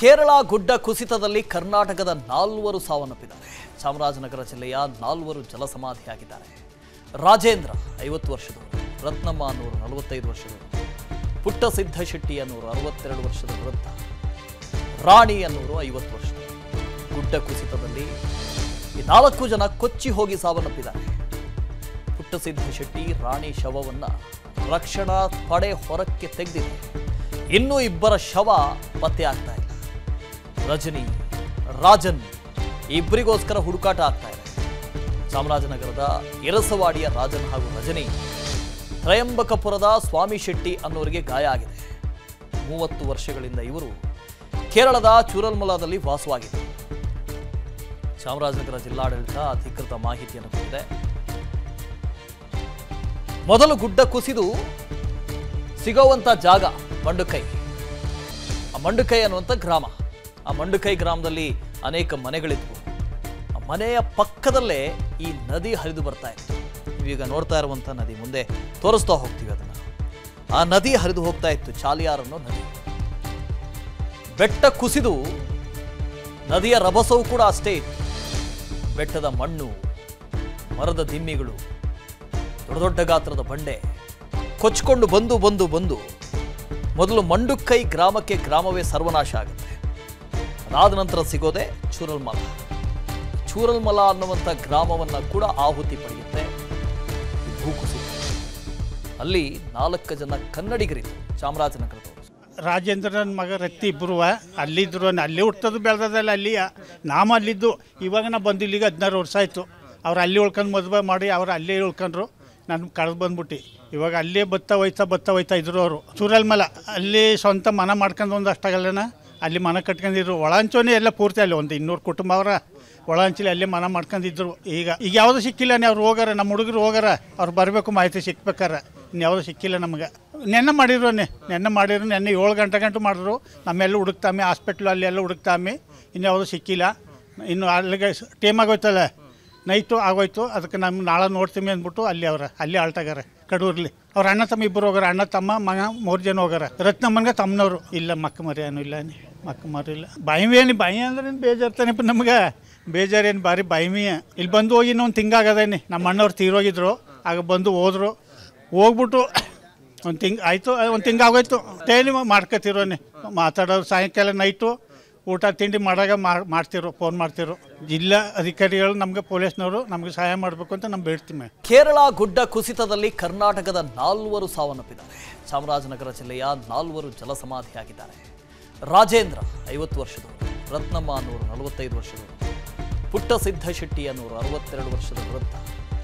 ಕೇರಳ ಗುಡ್ಡ ಕುಸಿತದಲ್ಲಿ ಕರ್ನಾಟಕದ ನಾಲ್ವರು ಸಾವನ್ನಪ್ಪಿದ್ದಾರೆ ಚಾಮರಾಜನಗರ ಜಿಲ್ಲೆಯ ನಾಲ್ವರು ಜಲಸಮಾಧಿಯಾಗಿದ್ದಾರೆ ರಾಜೇಂದ್ರ ಐವತ್ತು ವರ್ಷದವರು ರತ್ನಮ್ಮ ಅನ್ನೋರು ನಲವತ್ತೈದು ವರ್ಷದವರು ಪುಟ್ಟ ಸಿದ್ಧಶೆಟ್ಟಿ ಅನ್ನೋರು ಅರವತ್ತೆರಡು ವರ್ಷದ ವೃದ್ಧ ರಾಣಿ ಅನ್ನೋರು ಐವತ್ತು ವರ್ಷದವರು ಗುಡ್ಡ ಕುಸಿತದಲ್ಲಿ ಈ ನಾಲ್ಕು ಜನ ಕೊಚ್ಚಿ ಹೋಗಿ ಸಾವನ್ನಪ್ಪಿದ್ದಾರೆ ಪುಟ್ಟ ಸಿದ್ಧಶೆಟ್ಟಿ ರಾಣಿ ಶವವನ್ನ ರಕ್ಷಣಾ ಪಡೆ ಹೊರಕ್ಕೆ ತೆಗೆದಿದೆ ಇನ್ನೂ ಇಬ್ಬರ ಶವ ಪತ್ತೆ ಆಗ್ತಾ ಇಲ್ಲ ರಜನಿ ರಾಜನ್ ಇಬ್ಬರಿಗೋಸ್ಕರ ಹುಡುಕಾಟ ಆಗ್ತಾ ಇದೆ ಚಾಮರಾಜನಗರದ ಎರಸವಾಡಿಯ ರಾಜನ್ ಹಾಗೂ ರಜನಿ ತ್ರಯಂಬಕಪುರದ ಸ್ವಾಮಿ ಶೆಟ್ಟಿ ಅನ್ನೋರಿಗೆ ಗಾಯ ಆಗಿದೆ ಮೂವತ್ತು ವರ್ಷಗಳಿಂದ ಇವರು ಕೇರಳದ ಚೂರಲ್ಮಲಾದಲ್ಲಿ ವಾಸವಾಗಿದ್ದರು ಚಾಮರಾಜನಗರ ಜಿಲ್ಲಾಡಳಿತ ಅಧಿಕೃತ ಮಾಹಿತಿಯನ್ನು ಕೊಟ್ಟಿದೆ ಮೊದಲು ಗುಡ್ಡ ಕುಸಿದು ಸಿಗೋವಂಥ ಜಾಗ ಮಂಡುಕೈ ಆ ಮಂಡುಕೈ ಅನ್ನುವಂಥ ಗ್ರಾಮ ಆ ಮಂಡುಕೈ ಗ್ರಾಮದಲ್ಲಿ ಅನೇಕ ಮನೆಗಳಿದ್ವು ಆ ಮನೆಯ ಪಕ್ಕದಲ್ಲೇ ಈ ನದಿ ಹರಿದು ಬರ್ತಾ ಇತ್ತು ನೀವೀಗ ನೋಡ್ತಾ ಇರುವಂಥ ನದಿ ಮುಂದೆ ತೋರಿಸ್ತಾ ಹೋಗ್ತೀವಿ ಅದನ್ನು ಆ ನದಿ ಹರಿದು ಹೋಗ್ತಾ ಇತ್ತು ಚಾಲಿಯಾರ್ ಅನ್ನೋ ನದಿ ಬೆಟ್ಟ ಕುಸಿದು ನದಿಯ ರಭಸವೂ ಕೂಡ ಅಷ್ಟೇ ಇತ್ತು ಬೆಟ್ಟದ ಮಣ್ಣು ಮರದ ದಿಮ್ಮಿಗಳು ದೊಡ್ಡ ದೊಡ್ಡ ಗಾತ್ರದ ಬಂಡೆ ಕೊಚ್ಕೊಂಡು ಬಂದು ಬಂದು ಬಂದು ಮೊದಲು ಮಂಡುಕೈ ಗ್ರಾಮಕ್ಕೆ ಗ್ರಾಮವೇ ಸರ್ವನಾಶ ಆಗುತ್ತೆ ಅದಾದ ನಂತರ ಸಿಗೋದೆ ಚೂರಲ್ಮಲ ಚೂರಲ್ಮಲ ಅನ್ನುವಂಥ ಗ್ರಾಮವನ್ನ ಕೂಡ ಆಹುತಿ ಪಡೆಯುತ್ತೆ ಈ ಭೂಕುಸಿತ ಅಲ್ಲಿ ನಾಲ್ಕು ಜನ ಕನ್ನಡಿಗರಿದ್ರು ಚಾಮರಾಜನಗರದವರು ರಾಜೇಂದ್ರನ ಮಗ ರತ್ತಿ ಇಬ್ಬರು ಅಲ್ಲಿದ್ರು ಅಲ್ಲಿ ಹುಟ್ಟೋದು ಬೆಳೆದಲ್ಲ ಅಲ್ಲಿ ನಾಮ ಅಲ್ಲಿದ್ದು ಇವಾಗ ನಾ ಬಂದು ಇಲ್ಲಿಗೆ ಹದಿನಾರು ವರ್ಷ ಆಯಿತು ಅವ್ರು ಅಲ್ಲಿ ಉಳ್ಕೊಂಡು ಮದುವೆ ಮಾಡಿ ಅವ್ರು ಅಲ್ಲೇ ಉಳ್ಕೊಂಡ್ರು ನಾನು ಕಳೆದು ಬಂದ್ಬಿಟ್ಟು ಇವಾಗ ಅಲ್ಲೇ ಬತ್ತಾ ಹೋಯ್ತಾ ಬತ್ತಾ ಹೋಯ್ತಾ ಇದ್ರು ಅವರು ಚೂರಲ್ಮಲ ಅಲ್ಲಿ ಸ್ವಂತ ಮನ ಮಾಡ್ಕೊಂಡು ಒಂದು ಅಷ್ಟಾಗಲ್ಲನ ಅಲ್ಲಿ ಮನ ಕಟ್ಕೊಂಡಿದ್ರು ಒಳಂಚೋನೆ ಎಲ್ಲ ಪೂರ್ತಿ ಅಲ್ಲಿ ಒಂದು ಇನ್ನೂರು ಕುಟುಂಬ ಅವರ ಒಳಂಚಲಿ ಅಲ್ಲೇ ಮನ ಮಾಡ್ಕೊಂಡಿದ್ರು ಈಗ ಈಗ ಯಾವುದು ಸಿಕ್ಕಿಲ್ಲ ಅವ್ರು ಹೋಗಾರ ನಮ್ಮ ಹುಡುಗರು ಹೋಗಾರ ಅವ್ರು ಬರಬೇಕು ಮಾಹಿತಿ ಸಿಕ್ಬೇಕಾರ ಇನ್ಯಾವುದು ಸಿಕ್ಕಿಲ್ಲ ನಮಗೆ ನೆನ್ನೆ ಮಾಡಿರೋ ನೆನ್ನೆ ಮಾಡಿರೋ ನೆನ್ನೆ ಏಳು ಗಂಟೆ ಗಂಟು ಮಾಡಿದ್ರು ನಮ್ಮೆಲ್ಲ ಹುಡುಕ್ತಾಮೆ ಹಾಸ್ಪಿಟ್ಲು ಅಲ್ಲಿ ಎಲ್ಲ ಹುಡುಕ್ತಾಮೆ ಇನ್ಯಾವುದು ಸಿಕ್ಕಿಲ್ಲ ಇನ್ನು ಅಲ್ಲಿಗೆ ಟೈಮ್ ಆಗೋಯ್ತಲ್ಲ ನೈಟು ಆಗೋಯ್ತು ಅದಕ್ಕೆ ನಮ್ಮ ನಾಳೆ ನೋಡ್ತೀವಿ ಅಂದ್ಬಿಟ್ಟು ಅಲ್ಲಿ ಅವ್ರ ಅಲ್ಲಿ ಆಳ್ತಾಗಾರೆ ಕಡೂರ್ಲಿ ಅವ್ರ ಅಣ್ಣ ತಮ್ಮ ಇಬ್ಬರು ಹೋಗಾರ ಅಣ್ಣ ತಮ್ಮ ಮಗ ಮೂರು ಜನ ಹೋಗಾರ ರತ್ನಮ್ಮನ್ಗೆ ತಮ್ಮನವರು ಇಲ್ಲ ಮಕ್ಕ ಮರಿ ಏನು ಇಲ್ಲ ನೀ ಮಕ್ಕ ಮರಿ ಇಲ್ಲ ಬಾಯಿಮಿ ಏನು ಬಾಯಿ ಅಂದ್ರೆ ಏನು ಬೇಜಾರ್ತಾನೆಪ್ಪ ನಮ್ಗೆ ಬೇಜಾರೇನು ಭಾರಿ ಬಾಯಿಮಿ ಇಲ್ಲಿ ಬಂದು ಹೋಗಿ ಇನ್ನೊಂದು ತಿಂಗಾಗದೇನಿ ನಮ್ಮ ಅಣ್ಣವ್ರು ತೀರೋಗಿದ್ರು ಆಗ ಬಂದು ಹೋದ್ರು ಹೋಗ್ಬಿಟ್ಟು ಒಂದು ತಿಂಗ್ ಆಯಿತು ಒಂದು ತಿಂಗ್ ಆಗೋಯ್ತು ಡೈಲಿ ಮಾಡ್ಕೊತಿರೋನೆ ಮಾತಾಡೋರು ಸಾಯಂಕಾಲ ನೈಟು ಊಟ ತಿಂಡಿ ಮಾಡಾಗ ಮಾಡ್- ಮಾಡ್ತಿರೋ ಫೋನ್ ಮಾಡ್ತಿರೋ ಜಿಲ್ಲಾ ಅಧಿಕಾರಿಗಳು ನಮಗೆ ಪೊಲೀಸ್ನವರು ನಮಗೆ ಸಹಾಯ ಮಾಡಬೇಕು ಅಂತ ನಾವು ಬೇಡ್ತೀವಿ ಕೇರಳ ಗುಡ್ಡ ಕುಸಿತದಲ್ಲಿ ಕರ್ನಾಟಕದ ನಾಲ್ವರು ಸಾವನ್ನಪ್ಪಿದ್ದಾರೆ ಚಾಮರಾಜನಗರ ಜಿಲ್ಲೆಯ ನಾಲ್ವರು ಜಲಸಮಾಧಿಯಾಗಿದ್ದಾರೆ ರಾಜೇಂದ್ರ ಐವತ್ತು ವರ್ಷದವರು ರತ್ನಮ್ಮ ಅನ್ನೋರು ನಲವತ್ತೈದು ವರ್ಷದವರು ಪುಟ್ಟ ಸಿದ್ಧಶೆಟ್ಟಿ ಅನ್ನೋರು ಅರವತ್ತೆರಡು ವರ್ಷದ ವೃದ್ಧ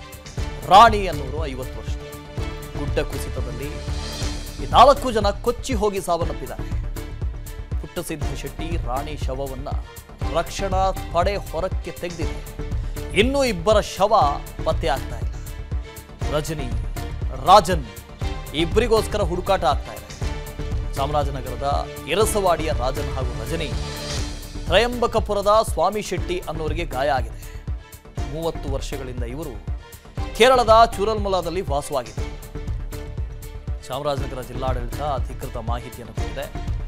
ರಾಣಿ ಅನ್ನೋರು ಐವತ್ತು ವರ್ಷದವರು ಗುಡ್ಡ ಕುಸಿತದಲ್ಲಿ ಈ ನಾಲ್ಕು ಜನ ಕೊಚ್ಚಿ ಹೋಗಿ ಸಾವನ್ನಪ್ಪಿದ್ದಾರೆ ಪುಟ್ಟ ಸಿದ್ಧಶೆಟ್ಟಿ ರಾಣಿ ಶವವನ್ನ ರಕ್ಷಣಾ ಪಡೆ ಹೊರಕ್ಕೆ ತೆಗೆದಿದೆ ಇನ್ನೂ ಇಬ್ಬರ ಶವ ಪತ್ತೆ ಆಗ್ತಾ ಇಲ್ಲ ರಜನಿ ರಾಜನ್ ಇಬ್ಬರಿಗೋಸ್ಕರ ಹುಡುಕಾಟ ಆಗ್ತಾ ಇದೆ ಚಾಮರಾಜನಗರದ ಎರಸವಾಡಿಯ ರಾಜನ್ ಹಾಗೂ ರಜನಿ ತ್ರಯಂಬಕಪುರದ ಸ್ವಾಮಿ ಶೆಟ್ಟಿ ಅನ್ನೋರಿಗೆ ಗಾಯ ಆಗಿದೆ ಮೂವತ್ತು ವರ್ಷಗಳಿಂದ ಇವರು ಕೇರಳದ ಚೂರಲ್ಮಲಾದಲ್ಲಿ ವಾಸವಾಗಿದ್ದರು ಚಾಮರಾಜನಗರ ಜಿಲ್ಲಾಡಳಿತ ಅಧಿಕೃತ ಮಾಹಿತಿಯನ್ನು ಕೊಟ್ಟಿದೆ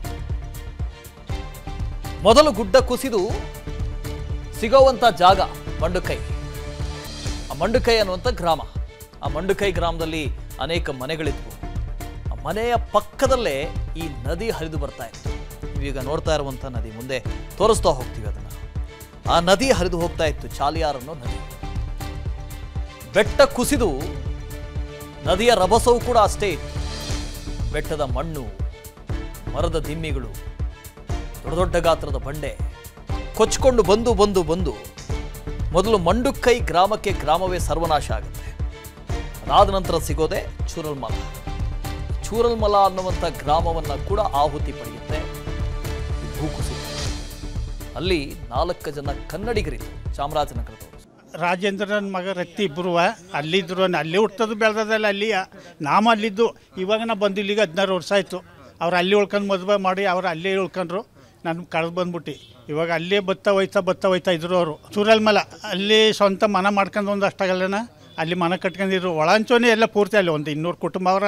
ಮೊದಲು ಗುಡ್ಡ ಕುಸಿದು ಸಿಗೋವಂಥ ಜಾಗ ಮಂಡುಕೈ ಆ ಮಂಡುಕೈ ಅನ್ನುವಂಥ ಗ್ರಾಮ ಆ ಮಂಡುಕೈ ಗ್ರಾಮದಲ್ಲಿ ಅನೇಕ ಮನೆಗಳಿದ್ವು ಆ ಮನೆಯ ಪಕ್ಕದಲ್ಲೇ ಈ ನದಿ ಹರಿದು ಬರ್ತಾ ಇತ್ತು ನೀವೀಗ ನೋಡ್ತಾ ಇರುವಂಥ ನದಿ ಮುಂದೆ ತೋರಿಸ್ತಾ ಹೋಗ್ತೀವಿ ಅದನ್ನು ಆ ನದಿ ಹರಿದು ಹೋಗ್ತಾ ಇತ್ತು ಚಾಲಿಯಾರ್ ಅನ್ನೋ ನದಿ ಬೆಟ್ಟ ಕುಸಿದು ನದಿಯ ರಭಸವೂ ಕೂಡ ಅಷ್ಟೇ ಇತ್ತು ಬೆಟ್ಟದ ಮಣ್ಣು ಮರದ ದಿಮ್ಮಿಗಳು ದೊಡ್ಡ ದೊಡ್ಡ ಗಾತ್ರದ ಬಂಡೆ ಕೊಚ್ಕೊಂಡು ಬಂದು ಬಂದು ಬಂದು ಮೊದಲು ಮಂಡುಕೈ ಗ್ರಾಮಕ್ಕೆ ಗ್ರಾಮವೇ ಸರ್ವನಾಶ ಆಗುತ್ತೆ ಅದಾದ ನಂತರ ಸಿಗೋದೆ ಚೂರಲ್ಮಲ ಚೂರಲ್ಮಲ ಅನ್ನುವಂಥ ಗ್ರಾಮವನ್ನ ಕೂಡ ಆಹುತಿ ಪಡೆಯುತ್ತೆ ಈ ಭೂಕುಸಿತ ಅಲ್ಲಿ ನಾಲ್ಕು ಜನ ಕನ್ನಡಿಗರಿದ್ರು ಚಾಮರಾಜನಗರದವರು ರಾಜೇಂದ್ರನ ಮಗ ರತ್ತಿ ಇಬ್ಬರು ಅಲ್ಲಿದ್ರು ಅಲ್ಲಿ ಹುಟ್ಟೋದು ಬೆಳೆದಲ್ಲ ಅಲ್ಲಿ ನಾಮ ಅಲ್ಲಿದ್ದು ಇವಾಗ ನಾ ಬಂದು ಇಲ್ಲಿಗೆ ಹದಿನಾರು ವರ್ಷ ಆಯಿತು ಅವ್ರು ಅಲ್ಲಿ ಉಳ್ಕೊಂಡು ಮದುವೆ ಮಾಡಿ ಅವ್ರು ಅಲ್ಲೇ ಉಳ್ಕೊಂಡ್ರು ನಾನು ಕಳೆದು ಬಂದ್ಬಿಟ್ಟು ಇವಾಗ ಅಲ್ಲೇ ಬತ್ತಾ ಹೋಯ್ತಾ ಬತ್ತಾ ಹೋಯ್ತಾ ಇದ್ರು ಅವರು ಚೂರಲ್ಮಲ ಅಲ್ಲಿ ಸ್ವಂತ ಮನ ಮಾಡ್ಕೊಂಡು ಒಂದು ಅಷ್ಟಾಗಲ್ಲನ ಅಲ್ಲಿ ಮನ ಕಟ್ಕೊಂಡಿದ್ರು ಒಳಂಚೋನೆ ಎಲ್ಲ ಪೂರ್ತಿ ಅಲ್ಲಿ ಒಂದು ಇನ್ನೂರು ಕುಟುಂಬ ಅವರ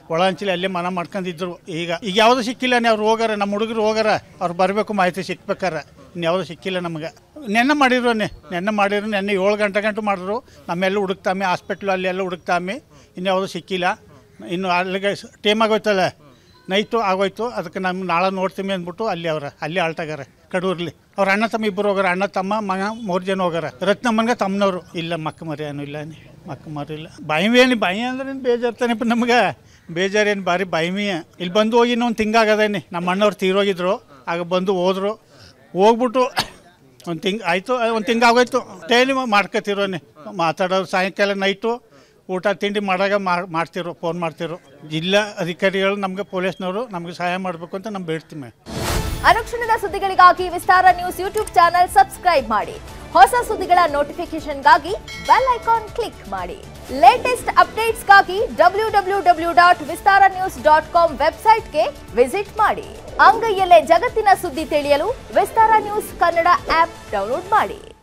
ಒಳ ಹಂಚಲಿ ಅಲ್ಲೇ ಮನ ಮಾಡ್ಕೊಂಡಿದ್ರು ಈಗ ಈಗ ಯಾವುದು ಸಿಕ್ಕಿಲ್ಲ ನೀವು ಅವ್ರು ಹೋಗಾರ ನಮ್ಮ ಹುಡುಗರು ಹೋಗಾರ ಅವ್ರು ಬರಬೇಕು ಮಾಹಿತಿ ಸಿಕ್ಬೇಕಾರ ಇನ್ಯಾವುದು ಸಿಕ್ಕಿಲ್ಲ ನಮಗೆ ನೆನ್ನೆ ಮಾಡಿರೋ ನೆನ್ನೆ ಮಾಡಿರೋ ನೆನ್ನೆ ಏಳು ಗಂಟೆ ಗಂಟು ಮಾಡಿದ್ರು ನಮ್ಮೆಲ್ಲ ಹುಡುಕ್ತಾಮೆ ಹಾಸ್ಪಿಟ್ಲು ಅಲ್ಲಿ ಎಲ್ಲ ಹುಡುಕ್ತಾಮೆ ಇನ್ಯಾವುದು ಸಿಕ್ಕಿಲ್ಲ ಇನ್ನು ಅಲ್ಲಿಗೆ ಟೈಮ್ ಆಗೋಯ್ತಲ್ಲ ನೈಟು ಆಗೋಯ್ತು ಅದಕ್ಕೆ ನಮ್ಮ ನಾಳೆ ನೋಡ್ತೀವಿ ಅಂದ್ಬಿಟ್ಟು ಅಲ್ಲಿ ಅವ್ರ ಅಲ್ಲಿ ಆಳ್ತಾಗಾರೆ ಕಡೂರ್ಲಿ ಅವ್ರ ಅಣ್ಣ ತಮ್ಮ ಇಬ್ಬರು ಹೋಗಾರ ಅಣ್ಣ ತಮ್ಮ ಮಗ ಮೂರು ಜನ ಹೋಗಾರ ರತ್ನಮ್ಮನ್ಗೆ ತಮ್ಮನವರು ಇಲ್ಲ ಮಕ್ಕ ಮರಿ ಏನು ಇಲ್ಲ ನೀ ಮಕ್ಕ ಮರಿ ಇಲ್ಲ ಬಾಯಿಮಿ ಏನು ಬಾಯಿ ಅಂದ್ರೆ ಏನು ಬೇಜಾರ್ತಾನೆಪ್ಪ ನಮ್ಗೆ ಬೇಜಾರೇನು ಭಾರಿ ಬಾಯಿಮಿ ಇಲ್ಲಿ ಬಂದು ಹೋಗಿ ಇನ್ನೊಂದು ತಿಂಗಾಗದೇನಿ ನಮ್ಮ ಅಣ್ಣವ್ರು ತೀರೋಗಿದ್ರು ಆಗ ಬಂದು ಹೋದ್ರು ಹೋಗ್ಬಿಟ್ಟು ಒಂದು ತಿಂಗ್ ಆಯಿತು ಒಂದು ತಿಂಗ್ ಆಗೋಯ್ತು ಡೈಲಿ ಮಾಡ್ಕೊತಿರೋನಿ ಮಾತಾಡೋರು ಸಾಯಂಕಾಲ ನೈಟು ಊಟ ತಿಂಡಿ ಮಾಡಾಗ ಮಾಡ್- ಮಾಡ್ತಿರೋ ಫೋನ್ ಮಾಡ್ತಿರೋ ಜಿಲ್ಲಾ ಅಧಿಕಾರಿಗಳು ನಮಗೆ ಪೊಲೀಸ್ನವರು ನಮಗೆ ಸಹಾಯ ಮಾಡಬೇಕು ಅಂತ ನಾವು ಬೇಡ್ತೀವಿ ಅನುಕ್ಷಣದ ಸುದ್ದಿಗಳಿಗಾಗಿ Vistara news YouTube channel subscribe ಮಾಡಿ ಹೊಸ ಸುದ್ದಿಗಳ ನೋಟಿಫಿಕೇಶನ್ಗಾಗಿ ಬೆಲ್ ಐಕಾನ್ ಕ್ಲಿಕ್ ಮಾಡಿ ಲೇಟೆಸ್ಟ್ ಅಪ್ಡೇಟ್ಸ್ಗಾಗಿ W W W dot Vistara news dot com ವೆಬ್ಸೈಟ್ಗೆ ವಿಸಿಟ್ ಮಾಡಿ ಅಂಗೈಯಲ್ಲೇ ಜಗತ್ತಿನ ಸುದ್ದಿ ತಿಳಿಯಲು Vistara news Kannada app download ಮಾಡಿ